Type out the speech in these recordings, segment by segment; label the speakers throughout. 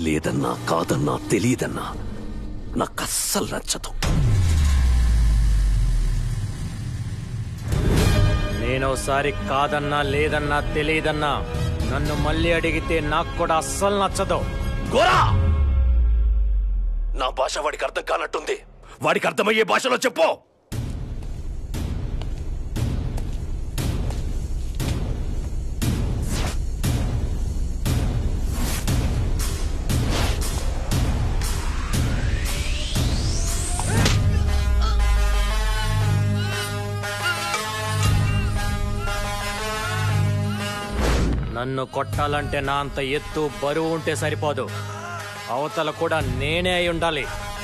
Speaker 1: లేదన్నా కాదన్నా తెలియదన్నా నాకు అస్సలు నచ్చదు
Speaker 2: నేనోసారి కాదన్నా లేదన్నా తెలియదన్నా నన్ను మళ్ళీ అడిగితే నాకు కూడా అస్సలు నచ్చదు
Speaker 1: గోరా నా భాష వాడికి అర్థం కానట్టుంది వాడికి అర్థమయ్యే భాషలో చెప్పు
Speaker 2: నన్ను కొట్టాలంటే నా అంత ఎత్తు బరువు ఉంటే సరిపోదు అవతల కూడా నేనే అయి ఉండాలి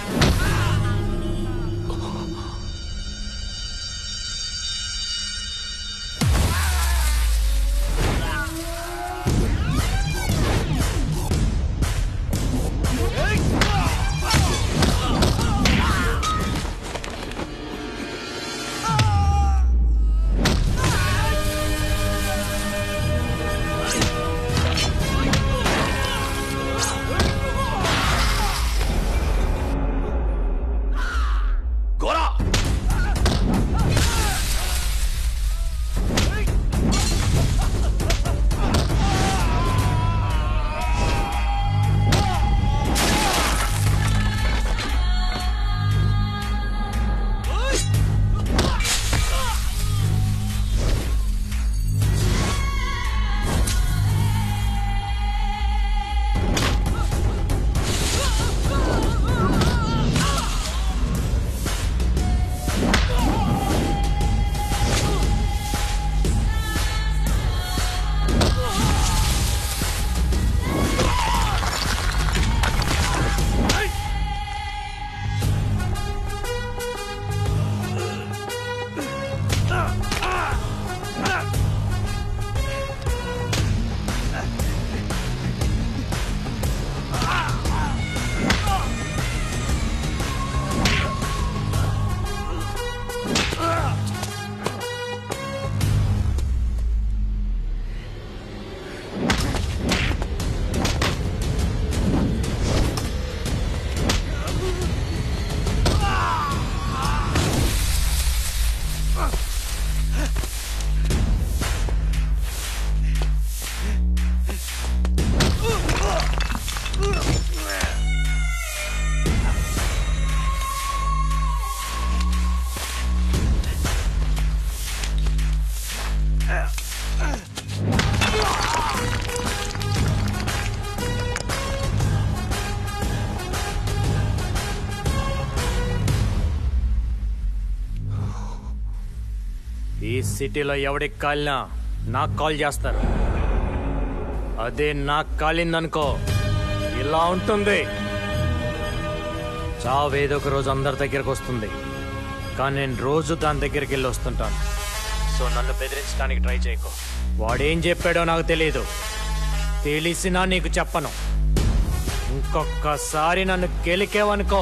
Speaker 1: గోరా
Speaker 2: ఈ సిటీలో ఎవడికి కాలినా నాకు కాల్ చేస్తారు అదే నాకు కాలిందనుకో ఇలా ఉంటుంది చావు ఏదో ఒక రోజు అందరి దగ్గరకు వస్తుంది కానీ నేను రోజు దాని దగ్గరికి వెళ్ళి వస్తుంటాను సో నన్ను బెదిరించడానికి ట్రై చేయకు వాడేం చెప్పాడో నాకు తెలియదు తెలిసినా నీకు చెప్పను ఇంకొకసారి నన్ను కెలికేవనుకో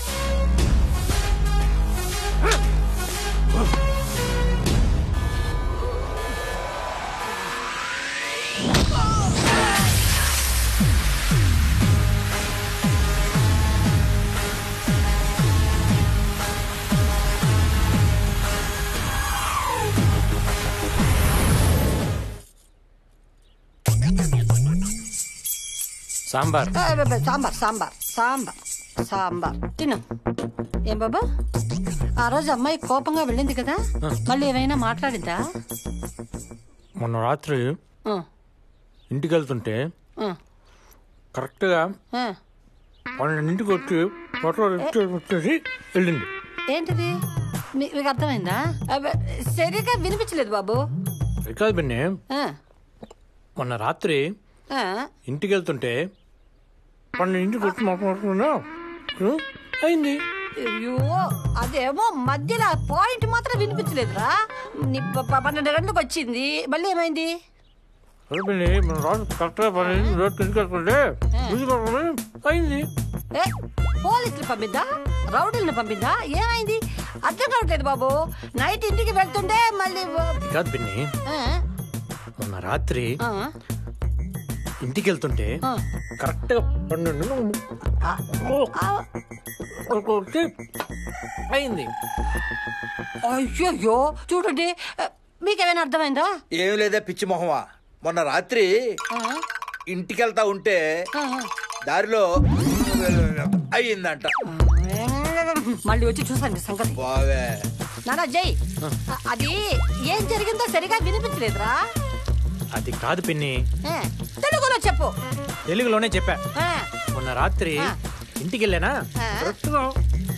Speaker 2: సాంబార్
Speaker 3: ఏ, బే, బే, సాంబార్ సాంబార్ సాంబార్ సాంబార్ తిను ఏం బాబా ఆ రోజు అమ్మాయి కోపంగా వెళ్ళింది కదా మళ్ళీ ఏమైనా మాట్లాడిందా
Speaker 2: మొన్న రాత్రి
Speaker 3: ఆ,
Speaker 2: ఇంటికి వెళ్తుంటే
Speaker 3: ఆ,
Speaker 2: కరెక్ట్గా
Speaker 3: ఆ.
Speaker 2: పన్నెండింటికి వచ్చి ఫోటో వచ్చేసి వెళ్ళింది
Speaker 3: ఏంటిది మీ- మీకు అర్థమైందా అబ్బే, సరిగా వినిపించలేదు బాబు
Speaker 2: అది కాదు బిన్నే
Speaker 3: ఆ,
Speaker 2: మొన్న రాత్రి
Speaker 3: ఆ,
Speaker 2: ఇంటికి వెళ్తుంటే పన్నెండింటికి వచ్చి మాట్లాడుతున్నా అయింది
Speaker 3: అయ్యో అదేమో మధ్యలో పాయింట్ మాత్రం వినిపించలేదురా నీ ప- ప- పన్నెండు గంటలకు వచ్చింది మళ్ళీ ఏమైంది
Speaker 2: అదే బిన్ని మన రాజు కరెక్ట్గా పన్నెండు రోజు ఇంటికి వెళ్తుంటే ఇంటికి వెళ్ళగానే అయింది
Speaker 3: ఏ పోలీసులు పంపిద్దా రౌడీలను పంపిద్దా ఏమైంది అర్థం కావట్లేదు బాబు నైట్ ఇంటికి వెళ్తుంటే మళ్ళీ
Speaker 2: అది కాదు బిన్ని
Speaker 3: ఆ,
Speaker 2: మొన్న రాత్రి
Speaker 3: ఆ,
Speaker 2: ఇంటికి వెళ్తుంటే
Speaker 3: ఆ.
Speaker 2: కరెక్ట్ గా పన్నెండు
Speaker 3: ఆ, ఆ,
Speaker 2: ఒకటి అయింది
Speaker 3: అయ్యయ్యో చూడండి మీకేమైనా అర్థమైందా
Speaker 4: ఏం లేదా పిచ్చి మొహమా మొన్న రాత్రి
Speaker 3: ఆ,
Speaker 4: ఇంటికి వెళ్తా ఉంటే
Speaker 3: ఆ,
Speaker 4: దారిలో అయ్యిందంట
Speaker 3: మళ్ళీ వచ్చి చూసండి సంగతి
Speaker 4: బావే
Speaker 3: నానా జై అ- అది ఏం జరిగిందో సరిగా వినిపించలేదురా
Speaker 2: అది కాదు పిన్ని
Speaker 3: ఏ, తెలుగులో చెప్పు
Speaker 2: తెలుగులోనే చెప్పా
Speaker 3: ఆ,
Speaker 2: మొన్న రాత్రి
Speaker 3: ఆ.
Speaker 2: ఇంటికి వెళ్ళానా
Speaker 3: ఆ.
Speaker 2: కరెక్ట్ గా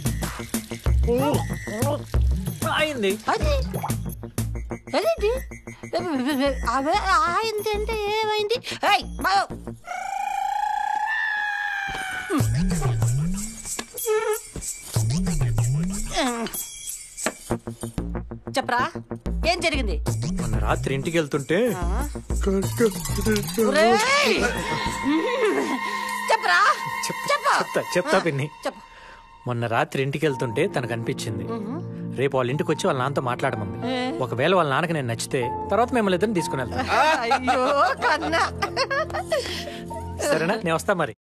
Speaker 2: అయింది
Speaker 3: అది అదేంటి అవే ఆయింది అంటే ఏమైంది ఏయ్, బావ్. చెప్పరా ఏం జరిగింది
Speaker 2: మొన్న రాత్రి ఇంటికి వెళ్తుంటే
Speaker 3: ఆ? ఒరేయ్! చెప్పరా
Speaker 2: చెప్-
Speaker 3: చెప్పు
Speaker 2: చెప్తా చెప్తా పిన్ని
Speaker 3: చెప్పు
Speaker 2: మొన్న రాత్రి ఇంటికి వెళ్తుంటే తనకు అనిపించింది రేపు వాళ్ళ ఇంటికి వచ్చి వాళ్ళ నాన్నతో మాట్లాడమంది ఒకవేళ వాళ్ళ నాన్నకి నేను నచ్చితే తర్వాత మిమ్మల్ని ఇద్దరిని తీసుకుని వెళ్తాను
Speaker 3: అయ్యో కన్నా
Speaker 2: సరేనా నేను వస్తా మరి